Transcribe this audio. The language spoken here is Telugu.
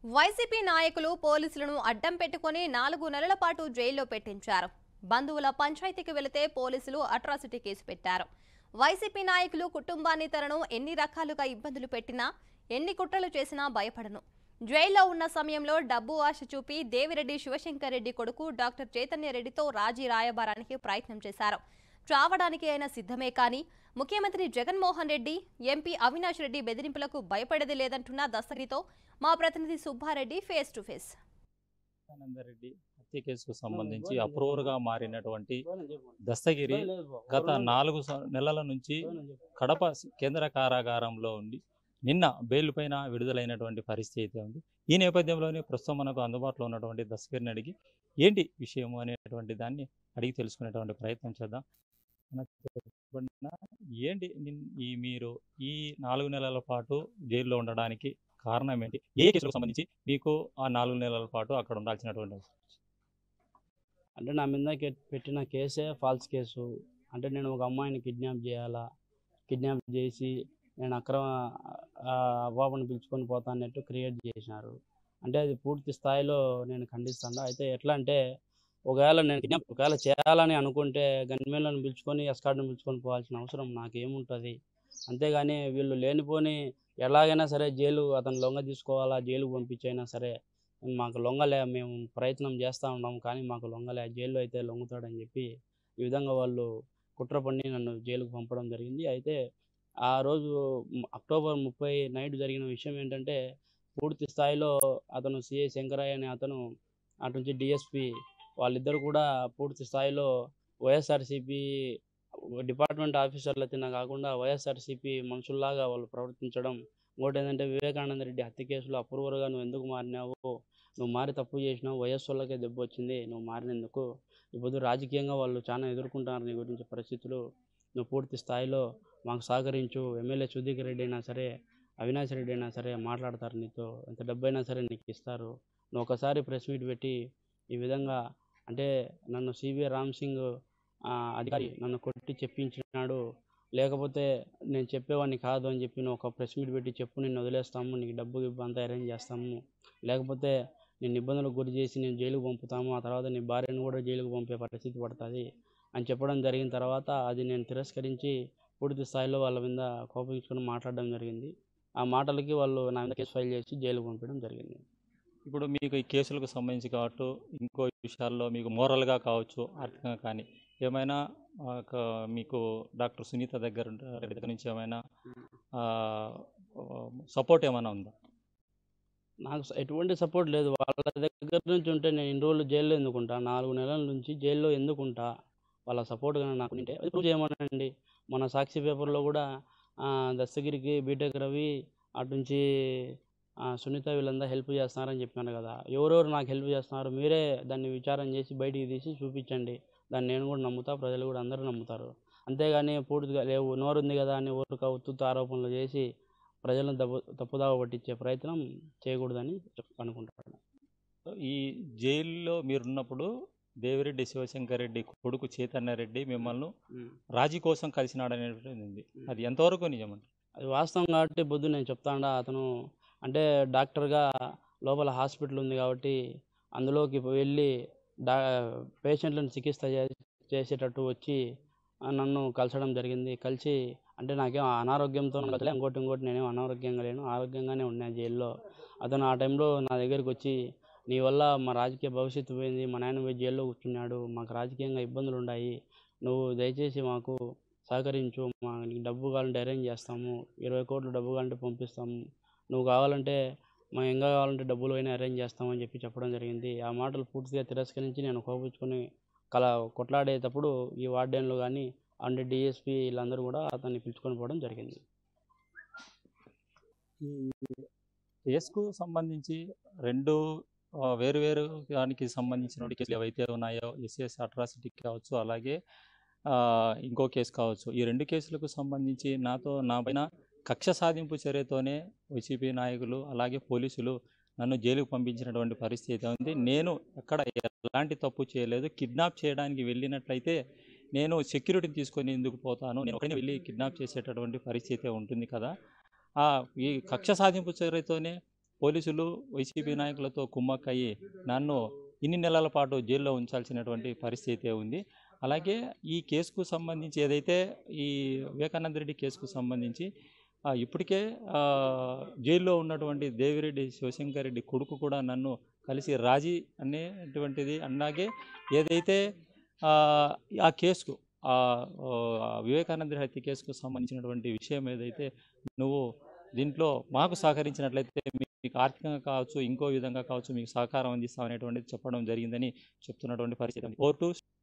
వైసీపీ నాయకులు పోలీసులను అడ్డం పెట్టుకుని నాలుగు నెలల పాటు జైల్లో పెట్టించారు బంధువుల పంచాయతీకి వెళితే పోలీసులు అట్రాసిటీ కేసు పెట్టారు వైసీపీ నాయకులు కుటుంబాన్ని తనను ఎన్ని రకాలుగా ఇబ్బందులు పెట్టినా ఎన్ని కుట్రలు చేసినా భయపడను జైల్లో ఉన్న సమయంలో డబ్బు ఆశ చూపి దేవిరెడ్డి శివశంకర్ రెడ్డి కొడుకు డాక్టర్ చైతన్య రెడ్డితో రాజీ రాయబారానికి ప్రయత్నం చేశారు చావడానికి ఆయన సిద్ధమే కానీ ముఖ్యమంత్రి జగన్మోహన్ రెడ్డి ఎంపీ అవినాష్ రెడ్డి బెదిరింపులకు భయపడేది లేదంటున్న దస్తగిరితో మా ప్రతినిధి Subbareddy face to face Anandareddy హత్య కేసుకు సంబంధించి అప్రూవర్గా మారినటువంటి దస్తగిరి గత నాలుగు సం- నెలల నుంచి కడప సి- కేంద్ర కారాగారంలో ఉండి నిన్న బెయిల్ పైన విడుదలైనటువంటి పరిస్థితి అయితే ఉంది ఈ నేపథ్యంలోనే ప్రస్తుతం మనకు అందుబాటులో ఉన్నటువంటి దస్తగిరిని అడిగి ఏంటి విషయము అనేటువంటి దాన్ని అడిగి తెలుసుకునేటువంటి ప్రయత్నం చేద్దాం అన్న, చెప్పండి అన్న, ఏంటి నిన్- ఈ మీరు ఈ నాలుగు నెలల పాటు జైల్లో ఉండడానికి కారణం ఏంటి ఏ కేసులకు సంబంధించి మీకు ఆ నాలుగు నెలల పాటు అక్కడ ఉండాల్సినటువంటి అవసరం? అంటే నా మీద కె- పెట్టిన కేసే ఫాల్స్ కేసు అంటే నేను ఒక అమ్మాయిని కిడ్నాప్ చేయాలా కిడ్నాప్ చేసి నేను అక్రమ ఆ, అవ్వాబుని పిలుచుకొని పోతా అన్నట్టు క్రియేట్ చేసినారు అంటే అది పూర్తి స్థాయిలో నేను ఖండిస్తాను అయితే ఎట్లా అంటే ఒకవేళ నేను కిడ్నాప్ ఒకవేళ చేయాలని అనుకుంటే గన్మేన్లను పిలుచుకొని ఎస్కార్డ్ని పిలుచుకొని పోవాల్సిన అవసరం నాకేముంటుంది అంతేగాని వీళ్ళు లేనిపోని ఎలాగైనా సరే జైలు అతను లొంగ తీసుకోవాలా జైలుకు పంపించైనా సరే మాకు లొంగలే మేము ప్రయత్నం చేస్తూ ఉన్నాం కానీ మాకు లొంగలే జైల్లో అయితే లొంగుతాడని చెప్పి ఈ విధంగా వాళ్ళు కుట్ర పన్ని నన్ను జైలుకు పంపడం జరిగింది అయితే ఆ రోజు మ్- అక్టోబర్ ముప్పై నైట్ జరిగిన విషయం ఏంటంటే పూర్తి స్థాయిలో అతను సిఐ శంకరయ్య అనే అతను అటు నుంచి డిఎస్పి వాళ్ళిద్దరు కూడా పూర్తి స్థాయిలో వైఎస్ఆర్సిపి డిపార్ట్మెంట్ ఆఫీసర్ల తిన్న కాకుండా వైఎస్ఆర్సిపి మనుషుల్లాగా వాళ్ళు ప్రవర్తించడం ఇంకోటి ఏంటంటే వివేకానంద రెడ్డి హత్య కేసులో అప్రూవర్గా నువ్వు ఎందుకు మారినావు నువ్వు మారి తప్పు చేసినావు వయస్సు వాళ్ళకే దెబ్బ వచ్చింది నువ్వు మారినందుకు ఇప్పుడు రాజకీయంగా వాళ్ళు చాలా ఎదుర్కొంటున్నారు నీ గురించి పరిస్థితులు నువ్వు పూర్తి స్థాయిలో మాకు సహకరించు ఎమ్మెల్యే సుధీర్ రెడ్డి అయినా సరే అవినాష్ రెడ్డి అయినా సరే మాట్లాడతారు నీతో ఎంత డబ్బు అయినా సరే నీకు ఇస్తారు నువ్వు ఒకసారి ప్రెస్ మీట్ పెట్టి ఈ విధంగా అంటే నన్ను సిబిఐ రామ్ సింగ్ ఆ, అధికారి నన్ను కొట్టి చెప్పించినాడు లేకపోతే నేను చెప్పేవాడిని కాదు అని చెప్పి నువ్వు ఒక ప్రెస్ మీట్ పెట్టి చెప్పు నిన్ను వదిలేస్తాము నీకు డబ్బు గిబ్బు అంతా అరేంజ్ చేస్తాము లేకపోతే నేను ఇబ్బందులకు గురి చేసి నేను జైలుకు పంపుతాము ఆ తర్వాత నీ భార్యను కూడా జైలుకు పంపే పరిస్థితి పడుతుంది అని చెప్పడం జరిగిన తర్వాత అది నేను తిరస్కరించి పూర్తి స్థాయిలో వాళ్ళ మీద కోపించుకొని మాట్లాడడం జరిగింది ఆ మాటలకి వాళ్ళు నా మీద కేసు ఫైల్ చేసి జైలుకు పంపడం జరిగింది ఇప్పుడు మీకు ఈ కేసులకు సంబంధించి కావచ్చు ఇంకో విషయాల్లో మీకు మోరల్గా కావచ్చు ఆర్థికంగా కానీ ఏమైనా ఆ, ఒక మీకు డాక్టర్ సునీత దగ్గర ఉంట- దగ్గర నుంచి ఏమైనా సపోర్ట్ ఏమైనా ఉందా నాకు స- ఎటువంటి సపోర్ట్ లేదు వాళ్ళ దగ్గర నుంచి ఉంటే నేను ఇన్ని రోజులు జైల్లో ఎందుకుంటా నాలుగు నెలల నుంచి జైల్లో ఎందుకుంటా వాళ్ళ సపోర్ట్ కానీ నాకు ఉంటే అది ప్రూవ్ చేయమనండి మన సాక్షి పేపర్లో కూడా ఆ, దస్తగిరికి బీటెక్ రవి అటు నుంచి ఆ, సునీత వీళ్ళంతా హెల్ప్ చేస్తున్నారని చెప్పాను కదా ఎవరెవరు నాకు హెల్ప్ చేస్తున్నారు మీరే దాన్ని విచారం చేసి బయటికి తీసి చూపించండి దాన్ని నేను కూడా నమ్ముతా ప్రజలు కూడా అందరూ నమ్ముతారు అంతేగాని పూర్తిగా లేవు నోరుంది కదా అని ఊరిక ఉత్తుత్త ఆరోపణలు చేసి ప్రజలను తప్పు తప్పుదావ పట్టించే ప్రయత్నం చేయకూడదని చెప్- అనుకుంటున్నాను ఈ జైల్లో మీరున్నప్పుడు దేవిరెడ్డి శివశంకర్ రెడ్డి కొడుకు చైతన్య రెడ్డి మిమ్మల్ని రాజీ కోసం కలిసినాడనేటువంటిది ఉంది అది ఎంతవరకు నిజమండి అది వాస్తవం కాబట్టి బుద్ధు నేను చెప్తాడా అతను అంటే డాక్టర్గా లోపల హాస్పిటల్ ఉంది కాబట్టి అందులోకి వెళ్ళి డా పేషెంట్లను చికిత్స చే- చేసేటట్టు వచ్చి ఆ, నన్ను కలిసడం జరిగింది కలిసి అంటే నాకేం అనారోగ్యంతో కలలే ఇంకోటి ఇంకోటి నేనేం అనారోగ్యంగా లేను ఆరోగ్యంగానే ఉన్నా జైల్లో అతను ఆ టైంలో నా దగ్గరికి వచ్చి నీ వల్ల మా రాజకీయ భవిష్యత్తు పోయింది మా నాయన పోయి జైల్లో కూర్చున్నాడు మాకు రాజకీయంగా ఇబ్బందులు ఉన్నాయి నువ్వు దయచేసి మాకు సహకరించు మా నీకు డబ్బు కావాలంటే అరేంజ్ చేస్తాము ఇరవై కోట్లు డబ్బు కావాలంటే పంపిస్తాము నువ్వు కావాలంటే మేము ఇంకా కావాలంటే డబ్బులు అయినా అరేంజ్ చేస్తామని చెప్పి చెప్పడం జరిగింది ఆ మాటలు పూర్తిగా తిరస్కరించి నేను కోపించుకొని కల కొట్లాడేటప్పుడు ఈ వార్డెన్లు కానీ అంటే డిఎస్పి వీళ్ళందరూ కూడా అతన్ని పిలుచుకొని పోవడం జరిగింది ఈ కేసుకు సంబంధించి రెండు ఆ, వేరు వేరు దానికి సంబంధించిన కేసులు ఏవైతే ఉన్నాయో ఎస్ఎస్ అట్రాసిటీ కావచ్చు అలాగే ఆ, ఇంకో కేసు కావచ్చు ఈ రెండు కేసులకు సంబంధించి నాతో నా పైన కక్ష సాధింపు చర్యతోనే వైసీపీ నాయకులు అలాగే పోలీసులు నన్ను జైలుకు పంపించినటువంటి పరిస్థితి అయితే ఉంది నేను ఎక్కడ ఎలాంటి తప్పు చేయలేదు కిడ్నాప్ చేయడానికి వెళ్ళినట్లయితే నేను సెక్యూరిటీని తీసుకొని ఎందుకు పోతాను నేను ఒకరిని వెళ్ళి కిడ్నాప్ చేసేటటువంటి పరిస్థితి ఉంటుంది కదా ఆ ఈ కక్ష సాధింపు చర్యతోనే పోలీసులు వైసీపీ నాయకులతో కుమ్మక్కయ్యి నన్ను ఇన్ని నెలల పాటు జైల్లో ఉంచాల్సినటువంటి పరిస్థితి ఉంది అలాగే ఈ కేసుకు సంబంధించి ఏదైతే ఈ వివేకానంద రెడ్డి కేసుకు సంబంధించి ఆ, ఇప్పటికే ఆ, జైల్లో ఉన్నటువంటి దేవిరెడ్డి శివశంకర్ రెడ్డి కొడుకు కూడా నన్ను కలిసి రాజీ అనేటువంటిది అలాగే ఏదైతే ఆ, ఆ కేసుకు ఆ ఆ, వివేకానంద హత్య కేసుకు సంబంధించినటువంటి విషయం ఏదైతే నువ్వు దీంట్లో మాకు సహకరించినట్లయితే మీకు ఆర్థికంగా కావచ్చు ఇంకో విధంగా కావచ్చు మీకు సహకారం అందిస్తామనేటువంటిది చెప్పడం జరిగిందని చెప్తున్నటువంటి పరిస్థితి కోర్టు